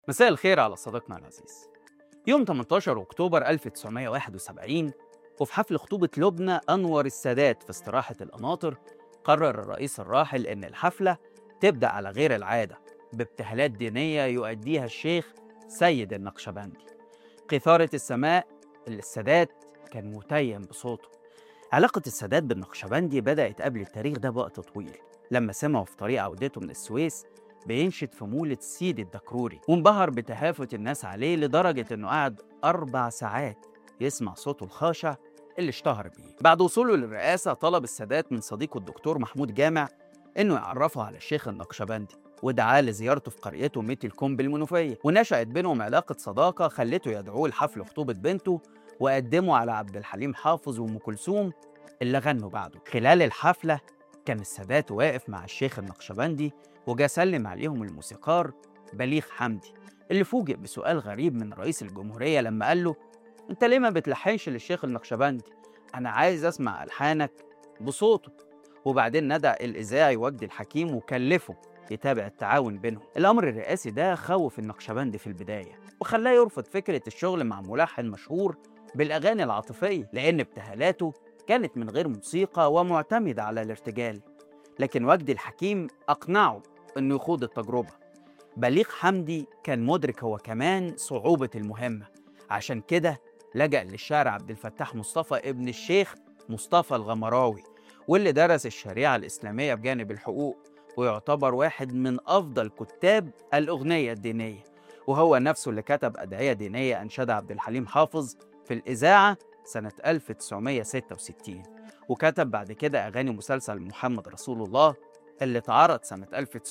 مساء الخير على صديقنا العزيز يوم 18 أكتوبر 1971 وفي حفل خطوبة لبنى أنور السادات في استراحة القناطر قرر الرئيس الراحل إن الحفلة تبدأ على غير العادة بابتهالات دينية يؤديها الشيخ سيد النقشبندي قيثارة السماء اللي السادات كان متيم بصوته علاقة السادات بالنقشبندي بدأت قبل التاريخ ده بوقت طويل لما سمعوا في طريق عودته من السويس بينشد في مولد سيدي الدكروري وانبهر بتهافت الناس عليه لدرجة إنه قعد أربع ساعات يسمع صوته الخاشع اللي اشتهر بيه بعد وصوله للرئاسة طلب السادات من صديقه الدكتور محمود جامع إنه يعرفه على الشيخ النقشبندي ودعاه لزيارته في قريته ميت الكوم بالمنوفية ونشأت بينهم علاقة صداقة خلته يدعوه لحفل خطوبة بنته وقدمه على عبد الحليم حافظ وأم كلثوم اللي غنوا بعده خلال الحفلة كان السادات واقف مع الشيخ النقشبندي وجا سلم عليهم الموسيقار بليغ حمدي اللي فوجئ بسؤال غريب من رئيس الجمهورية لما قال له انت ليه ما بتلحنش للشيخ النقشبندي انا عايز اسمع الحانك بصوته وبعدين ندى الاذاعي وجدي الحكيم وكلفه يتابع التعاون بينهم الامر الرئاسي ده خوف النقشبندي في البدايه وخلاه يرفض فكره الشغل مع ملحن مشهور بالاغاني العاطفيه لان ابتهالاته كانت من غير موسيقى ومعتمده على الارتجال لكن وجدي الحكيم اقنعه انه يخوض التجربه بليغ حمدي كان مدرك هو كمان صعوبه المهمه عشان كده لجأ للشاعر عبد الفتاح مصطفى ابن الشيخ مصطفى الغمراوي واللي درس الشريعة الإسلامية بجانب الحقوق ويعتبر واحد من أفضل كتاب الأغنية الدينية وهو نفسه اللي كتب أدعية دينية أنشدها عبد الحليم حافظ في الإذاعة سنة 1966 وكتب بعد كده أغاني مسلسل محمد رسول الله اللي اتعرض سنة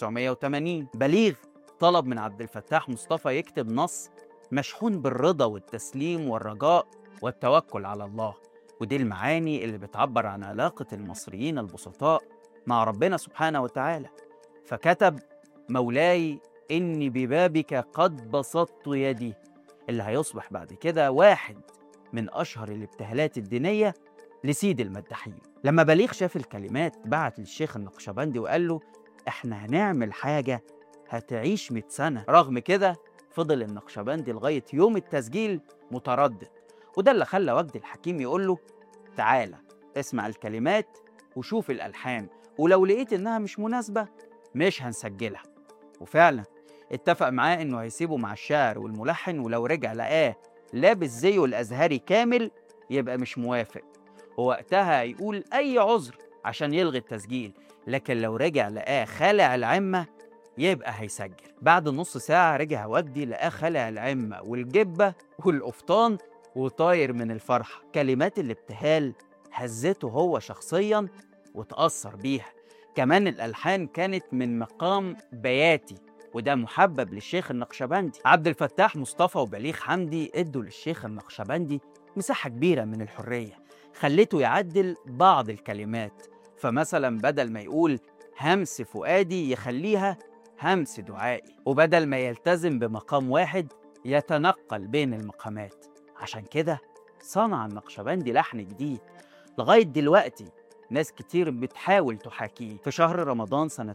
1980 بليغ طلب من عبد الفتاح مصطفى يكتب نص مشحون بالرضا والتسليم والرجاء والتوكل على الله ودي المعاني اللي بتعبر عن علاقة المصريين البسطاء مع ربنا سبحانه وتعالى فكتب مولاي إني ببابك قد بسطت يدي اللي هيصبح بعد كده واحد من أشهر الابتهالات الدينية لسيد المداحين لما بليغ شاف الكلمات بعت للشيخ النقشبندي وقال له احنا هنعمل حاجة هتعيش 100 سنة رغم كده فضل النقشبندي لغاية يوم التسجيل متردد وده اللي خلى وجدي الحكيم يقول له تعالى اسمع الكلمات وشوف الألحان ولو لقيت إنها مش مناسبة مش هنسجلها وفعلا اتفق معاه إنه هيسيبه مع الشاعر والملحن ولو رجع لقاه لابس زيه الأزهري كامل يبقى مش موافق ووقتها هيقول أي عذر عشان يلغي التسجيل لكن لو رجع لقاه خالع العمة يبقى هيسجل بعد نص ساعة رجع وجدي لقاه خلع العمة والجبة والقفطان وطاير من الفرحة كلمات الابتهال هزته هو شخصيا وتأثر بيها كمان الألحان كانت من مقام بياتي وده محبب للشيخ النقشبندي عبد الفتاح مصطفى وبليغ حمدي ادوا للشيخ النقشبندي مساحة كبيرة من الحرية خلته يعدل بعض الكلمات فمثلا بدل ما يقول همس فؤادي يخليها همس دعائي وبدل ما يلتزم بمقام واحد يتنقل بين المقامات عشان كده صنع النقشبندي لحن جديد لغاية دلوقتي ناس كتير بتحاول تحاكيه في شهر رمضان سنة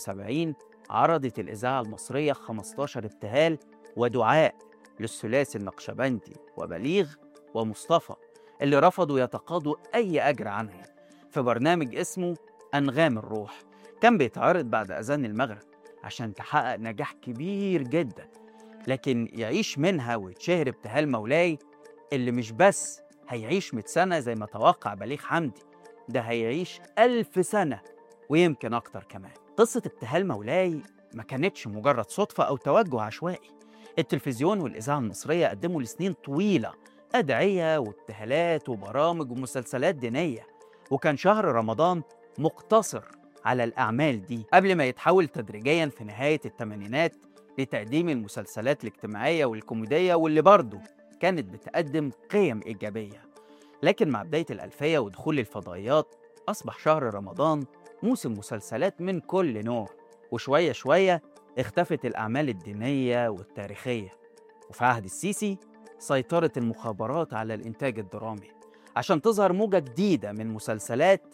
71 عرضت الإذاعة المصرية 15 ابتهال ودعاء للثلاثي النقشبندي وبليغ ومصطفى اللي رفضوا يتقاضوا أي أجر عنهم في برنامج اسمه أنغام الروح كان بيتعرض بعد أذان المغرب عشان تحقق نجاح كبير جدا لكن يعيش منها ويتشهر ابتهال مولاي اللي مش بس هيعيش 100 سنة زي ما توقع بليغ حمدي ده هيعيش ألف سنة ويمكن أكتر كمان قصة ابتهال مولاي ما كانتش مجرد صدفة أو توجه عشوائي التلفزيون والإذاعة المصرية قدموا لسنين طويلة أدعية وابتهالات وبرامج ومسلسلات دينية وكان شهر رمضان مقتصر على الأعمال دي قبل ما يتحول تدريجيا في نهاية الثمانينات لتقديم المسلسلات الاجتماعية والكوميدية واللي برضه كانت بتقدم قيم إيجابية لكن مع بداية الألفية ودخول الفضائيات أصبح شهر رمضان موسم مسلسلات من كل نوع وشوية شوية اختفت الأعمال الدينية والتاريخية وفي عهد السيسي سيطرت المخابرات على الإنتاج الدرامي عشان تظهر موجة جديدة من مسلسلات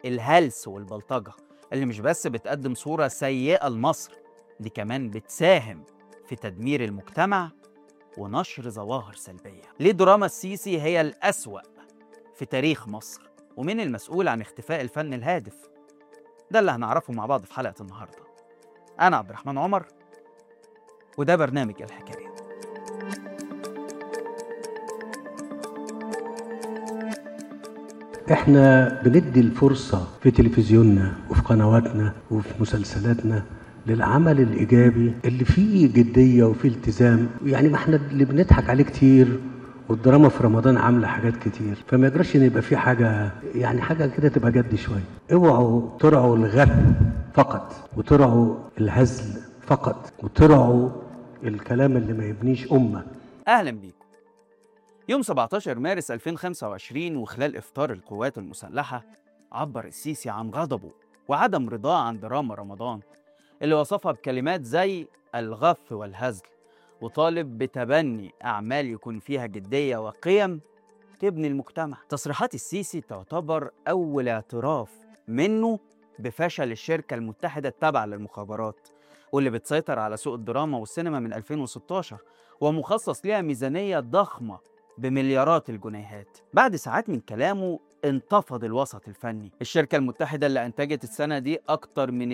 الهلس والبلطجة اللي مش بس بتقدم صورة سيئة لمصر دي كمان بتساهم في تدمير المجتمع ونشر ظواهر سلبية ليه دراما السيسي هي الأسوأ في تاريخ مصر ومين المسؤول عن اختفاء الفن الهادف ده اللي هنعرفه مع بعض في حلقة النهاردة أنا عبد الرحمن عمر وده برنامج الحكاية احنا بندي الفرصة في تلفزيوننا وفي قنواتنا وفي مسلسلاتنا للعمل الإيجابي اللي فيه جدية وفيه التزام يعني ما احنا اللي بنضحك عليه كتير والدراما في رمضان عاملة حاجات كتير فما يجراش ان يبقى في حاجة يعني حاجة كده تبقى جد شوية اوعوا ترعوا الغب فقط وترعوا الهزل فقط وترعوا الكلام اللي ما يبنيش أمة أهلا بيكم يوم 17 مارس 2025 وخلال إفطار القوات المسلحة عبر السيسي عن غضبه وعدم رضاه عن دراما رمضان اللي وصفها بكلمات زي الغف والهزل وطالب بتبني أعمال يكون فيها جدية وقيم تبني المجتمع تصريحات السيسي تعتبر أول اعتراف منه بفشل الشركة المتحدة التابعة للمخابرات واللي بتسيطر على سوق الدراما والسينما من 2016 ومخصص ليها ميزانية ضخمة بمليارات الجنيهات بعد ساعات من كلامه انتفض الوسط الفني الشركة المتحدة اللي أنتجت السنة دي أكتر من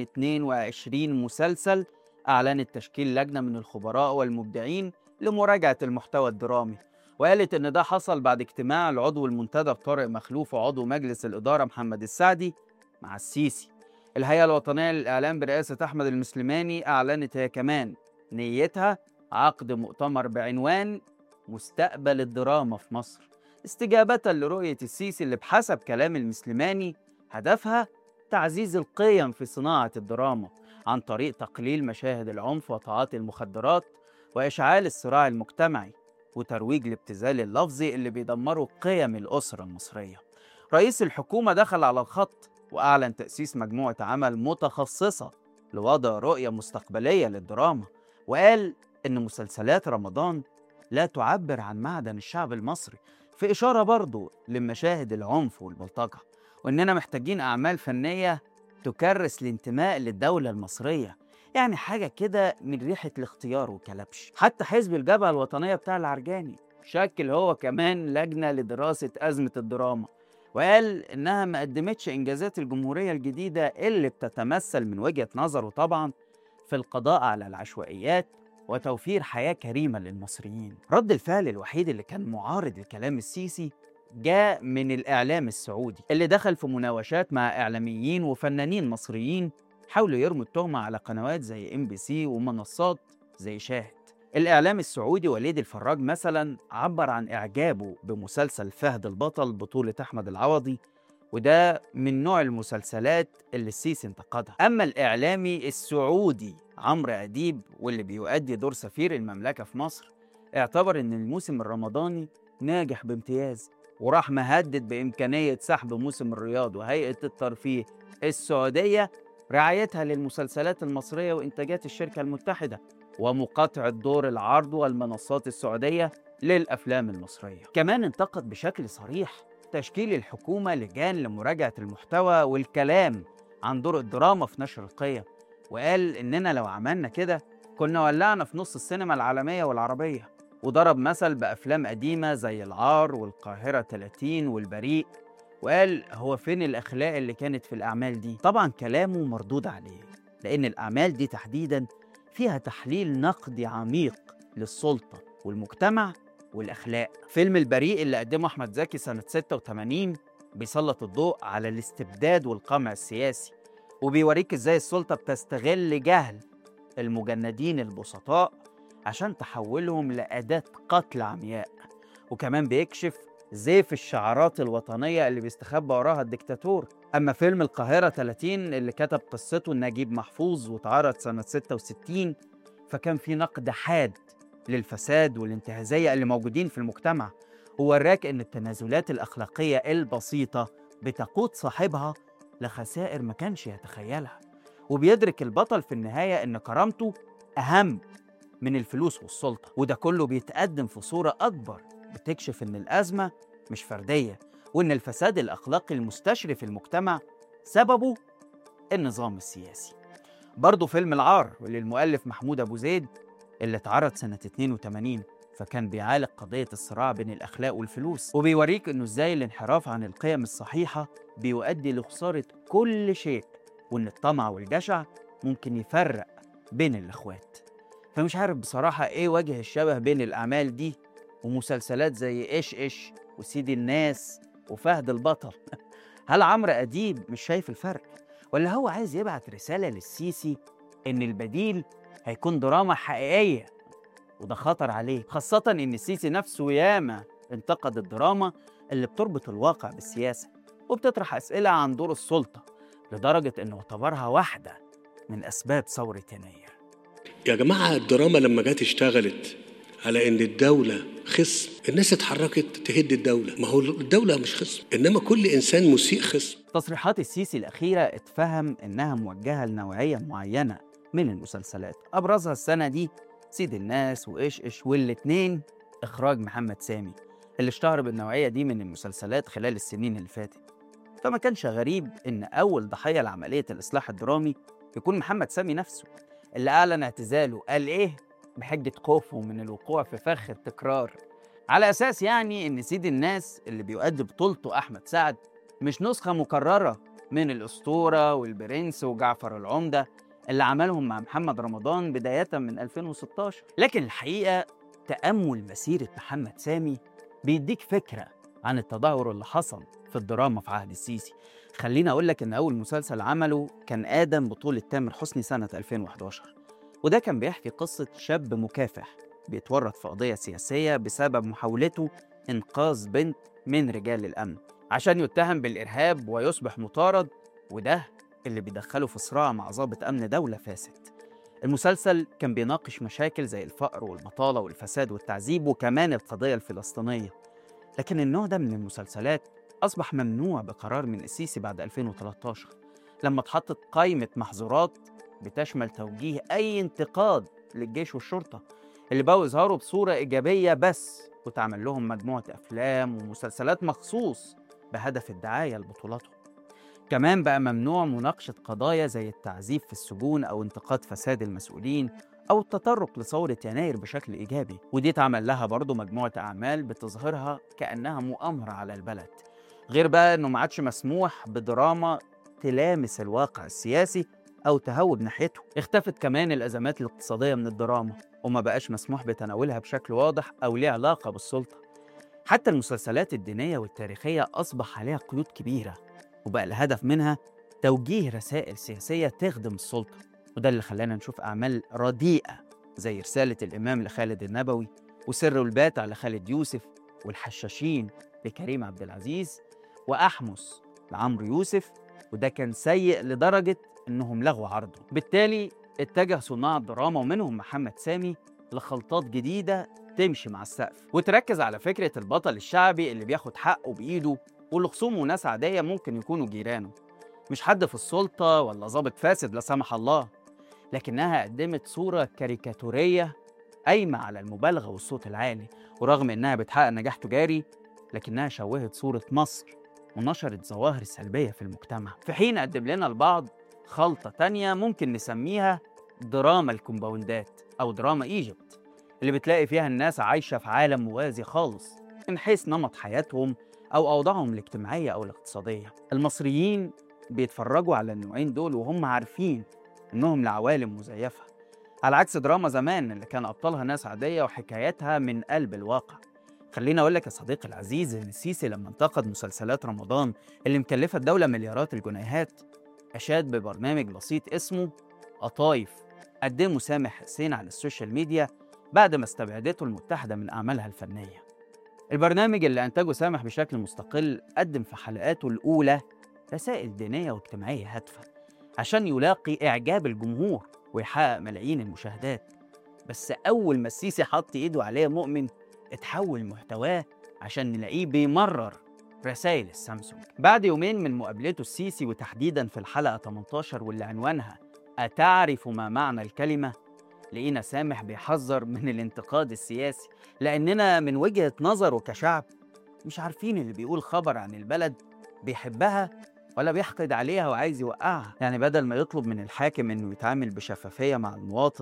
22 مسلسل أعلنت تشكيل لجنة من الخبراء والمبدعين لمراجعة المحتوى الدرامي وقالت إن ده حصل بعد اجتماع العضو المنتدب طارق مخلوف وعضو مجلس الإدارة محمد السعدي مع السيسي الهيئة الوطنية للإعلام برئاسة أحمد المسلماني أعلنت هي كمان نيتها عقد مؤتمر بعنوان مستقبل الدراما في مصر استجابة لرؤية السيسي اللي بحسب كلام المسلماني هدفها تعزيز القيم في صناعة الدراما عن طريق تقليل مشاهد العنف وتعاطي المخدرات وإشعال الصراع المجتمعي وترويج الابتذال اللفظي اللي بيدمروا قيم الأسرة المصرية رئيس الحكومة دخل على الخط وأعلن تأسيس مجموعة عمل متخصصة لوضع رؤية مستقبلية للدراما وقال إن مسلسلات رمضان لا تعبر عن معدن الشعب المصري في إشارة برضو لمشاهد العنف والبلطجة وإننا محتاجين أعمال فنية تكرس الانتماء للدولة المصرية يعني حاجة كده من ريحة الاختيار وكلبش حتى حزب الجبهة الوطنية بتاع العرجاني شكل هو كمان لجنة لدراسة أزمة الدراما وقال إنها ما قدمتش إنجازات الجمهورية الجديدة اللي بتتمثل من وجهة نظره طبعا في القضاء على العشوائيات وتوفير حياة كريمة للمصريين رد الفعل الوحيد اللي كان معارض لكلام السيسي جاء من الإعلام السعودي اللي دخل في مناوشات مع إعلاميين وفنانين مصريين حاولوا يرموا التهمة على قنوات زي ام بي سي ومنصات زي شاهد الإعلام السعودي وليد الفراج مثلا عبر عن إعجابه بمسلسل فهد البطل بطولة أحمد العوضي وده من نوع المسلسلات اللي السيسي انتقدها أما الإعلامي السعودي عمرو أديب واللي بيؤدي دور سفير المملكة في مصر اعتبر إن الموسم الرمضاني ناجح بامتياز وراح مهدد بإمكانية سحب موسم الرياض وهيئة الترفيه السعودية رعايتها للمسلسلات المصرية وإنتاجات الشركة المتحدة ومقاطعة دور العرض والمنصات السعودية للأفلام المصرية كمان انتقد بشكل صريح تشكيل الحكومة لجان لمراجعة المحتوى والكلام عن دور الدراما في نشر القيم وقال إننا لو عملنا كده كنا ولعنا في نص السينما العالمية والعربية وضرب مثل بأفلام قديمة زي العار والقاهرة 30 والبريء وقال هو فين الأخلاق اللي كانت في الأعمال دي طبعا كلامه مردود عليه لأن الأعمال دي تحديدا فيها تحليل نقدي عميق للسلطة والمجتمع والأخلاق فيلم البريء اللي قدمه أحمد زكي سنة 86 بيسلط الضوء على الاستبداد والقمع السياسي وبيوريك ازاي السلطة بتستغل جهل المجندين البسطاء عشان تحولهم لأداة قتل عمياء وكمان بيكشف زيف الشعارات الوطنية اللي بيستخبى وراها الدكتاتور أما فيلم القاهرة 30 اللي كتب قصته نجيب محفوظ واتعرض سنة 66 فكان في نقد حاد للفساد والانتهازية اللي موجودين في المجتمع ووراك إن التنازلات الأخلاقية البسيطة بتقود صاحبها لخسائر ما كانش يتخيلها وبيدرك البطل في النهاية إن كرامته أهم من الفلوس والسلطة وده كله بيتقدم في صورة أكبر بتكشف إن الأزمة مش فردية وإن الفساد الأخلاقي المستشري في المجتمع سببه النظام السياسي برضه فيلم العار واللي المؤلف محمود أبو زيد اللي اتعرض سنة 82 فكان بيعالج قضية الصراع بين الأخلاق والفلوس وبيوريك إنه إزاي الانحراف عن القيم الصحيحة بيؤدي لخسارة كل شيء وإن الطمع والجشع ممكن يفرق بين الإخوات فمش عارف بصراحة إيه وجه الشبه بين الأعمال دي ومسلسلات زي إيش إيش وسيدي الناس وفهد البطل هل عمرو أديب مش شايف الفرق ولا هو عايز يبعت رسالة للسيسي إن البديل هيكون دراما حقيقية وده خطر عليه خاصة إن السيسي نفسه ياما انتقد الدراما اللي بتربط الواقع بالسياسة وبتطرح أسئلة عن دور السلطة لدرجة إنه اعتبرها واحدة من أسباب ثورة يناير يا جماعة الدراما لما جت اشتغلت على ان الدولة خصم الناس اتحركت تهد الدولة ما هو الدولة مش خصم انما كل انسان مسيء خصم تصريحات السيسي الأخيرة اتفهم إنها موجهة لنوعية معينة من المسلسلات أبرزها السنة دي سيد الناس وإيش إيش والاتنين إخراج محمد سامي اللي اشتهر بالنوعية دي من المسلسلات خلال السنين اللي فاتت فما كانش غريب إن أول ضحية لعملية الإصلاح الدرامي يكون محمد سامي نفسه اللي أعلن اعتزاله قال إيه بحجة خوفه من الوقوع في فخ التكرار على أساس يعني إن سيد الناس اللي بيؤدي بطولته أحمد سعد مش نسخة مكررة من الأسطورة والبرنس وجعفر العمدة اللي عملهم مع محمد رمضان بداية من 2016 لكن الحقيقة تأمل مسيرة محمد سامي بيديك فكرة عن التدهور اللي حصل في الدراما في عهد السيسي خليني أقول لك إن أول مسلسل عمله كان آدم بطولة تامر حسني سنة 2011 وده كان بيحكي قصة شاب مكافح بيتورط في قضية سياسية بسبب محاولته إنقاذ بنت من رجال الأمن عشان يتهم بالإرهاب ويصبح مطارد وده اللي بيدخله في صراع مع ضابط أمن دولة فاسد المسلسل كان بيناقش مشاكل زي الفقر والبطالة والفساد والتعذيب وكمان القضية الفلسطينية لكن النوع ده من المسلسلات أصبح ممنوع بقرار من السيسي بعد 2013 لما اتحطت قائمة محظورات بتشمل توجيه أي انتقاد للجيش والشرطة اللي بقوا يظهروا بصورة إيجابية بس وتعمل لهم مجموعة أفلام ومسلسلات مخصوص بهدف الدعاية لبطولاتهم كمان بقى ممنوع مناقشة قضايا زي التعذيب في السجون أو انتقاد فساد المسؤولين أو التطرق لثورة يناير بشكل إيجابي ودي اتعمل لها برضه مجموعة أعمال بتظهرها كأنها مؤامرة على البلد غير بقى إنه ما عادش مسموح بدراما تلامس الواقع السياسي أو تهوب ناحيته اختفت كمان الأزمات الاقتصادية من الدراما وما بقاش مسموح بتناولها بشكل واضح أو ليه علاقة بالسلطة حتى المسلسلات الدينية والتاريخية أصبح عليها قيود كبيرة وبقى الهدف منها توجيه رسائل سياسية تخدم السلطة وده اللي خلانا نشوف أعمال رديئة زي رسالة الإمام لخالد النبوي وسر الباتع لخالد يوسف والحشاشين لكريم عبد العزيز وأحمس لعمرو يوسف وده كان سيء لدرجة إنهم لغوا عرضه بالتالي اتجه صناع الدراما ومنهم محمد سامي لخلطات جديدة تمشي مع السقف وتركز على فكرة البطل الشعبي اللي بياخد حقه بإيده واللي خصومه ناس عادية ممكن يكونوا جيرانه مش حد في السلطة ولا ضابط فاسد لا سمح الله لكنها قدمت صورة كاريكاتورية قايمة على المبالغة والصوت العالي ورغم إنها بتحقق نجاح تجاري لكنها شوهت صورة مصر ونشرت ظواهر سلبية في المجتمع في حين قدم لنا البعض خلطة تانية ممكن نسميها دراما الكومباوندات أو دراما إيجيبت اللي بتلاقي فيها الناس عايشة في عالم موازي خالص من حيث نمط حياتهم أو أوضاعهم الاجتماعية أو الاقتصادية المصريين بيتفرجوا على النوعين دول وهم عارفين إنهم لعوالم مزيفة على عكس دراما زمان اللي كان أبطالها ناس عادية وحكاياتها من قلب الواقع خليني أقول لك يا صديقي العزيز إن السيسي لما انتقد مسلسلات رمضان اللي مكلفة الدولة مليارات الجنيهات أشاد ببرنامج بسيط اسمه قطايف قدمه سامح حسين على السوشيال ميديا بعد ما استبعدته المتحدة من أعمالها الفنية البرنامج اللي أنتجه سامح بشكل مستقل قدم في حلقاته الأولى رسائل دينية واجتماعية هادفة عشان يلاقي إعجاب الجمهور ويحقق ملايين المشاهدات بس أول ما السيسي حط إيده عليه مؤمن اتحول محتواه عشان نلاقيه بيمرر رسائل السامسونج بعد يومين من مقابلته السيسي وتحديدا في الحلقة 18 واللي عنوانها أتعرف ما معنى الكلمة لقينا سامح بيحذر من الانتقاد السياسي لأننا من وجهة نظره كشعب مش عارفين اللي بيقول خبر عن البلد بيحبها ولا بيحقد عليها وعايز يوقعها يعني بدل ما يطلب من الحاكم انه يتعامل بشفافية مع المواطن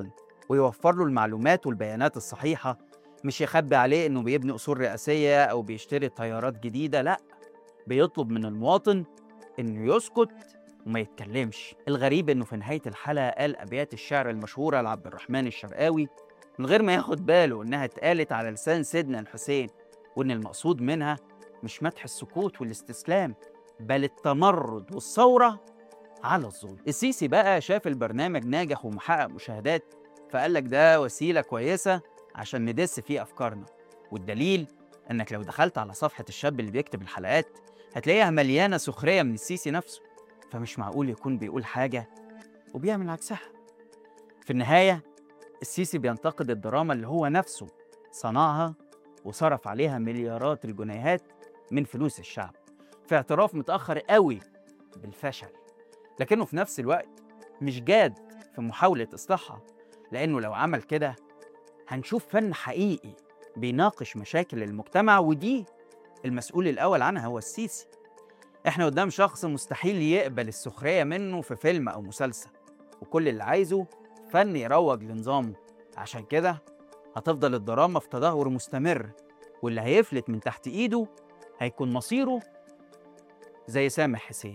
ويوفر له المعلومات والبيانات الصحيحة مش يخبي عليه إنه بيبني أصول رئاسية أو بيشتري طيارات جديدة لأ بيطلب من المواطن إنه يسكت وما يتكلمش الغريب إنه في نهاية الحلقة قال أبيات الشعر المشهورة لعبد الرحمن الشرقاوي من غير ما ياخد باله إنها اتقالت على لسان سيدنا الحسين وإن المقصود منها مش مدح السكوت والاستسلام بل التمرد والثورة على الظلم السيسي بقى شاف البرنامج ناجح ومحقق مشاهدات فقال لك ده وسيلة كويسة عشان ندس فيه أفكارنا والدليل إنك لو دخلت على صفحة الشاب اللي بيكتب الحلقات هتلاقيها مليانة سخرية من السيسي نفسه فمش معقول يكون بيقول حاجة وبيعمل عكسها في النهاية السيسي بينتقد الدراما اللي هو نفسه صنعها وصرف عليها مليارات الجنيهات من فلوس الشعب في اعتراف متأخر قوي بالفشل لكنه في نفس الوقت مش جاد في محاولة إصلاحها لأنه لو عمل كده هنشوف فن حقيقي بيناقش مشاكل المجتمع ودي المسؤول الأول عنها هو السيسي إحنا قدام شخص مستحيل يقبل السخرية منه في فيلم أو مسلسل وكل اللي عايزه فن يروج لنظامه عشان كده هتفضل الدراما في تدهور مستمر واللي هيفلت من تحت إيده هيكون مصيره زي سامح حسين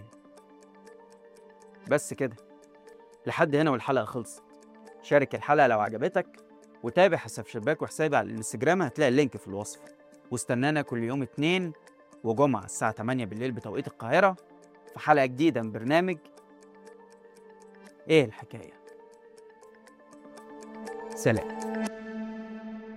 بس كده لحد هنا والحلقة خلصت شارك الحلقة لو عجبتك وتابع حساب شباك وحسابي على الانستجرام هتلاقي اللينك في الوصف واستنانا كل يوم اتنين وجمعة الساعة 8 بالليل بتوقيت القاهرة في حلقة جديدة من برنامج ايه الحكاية سلام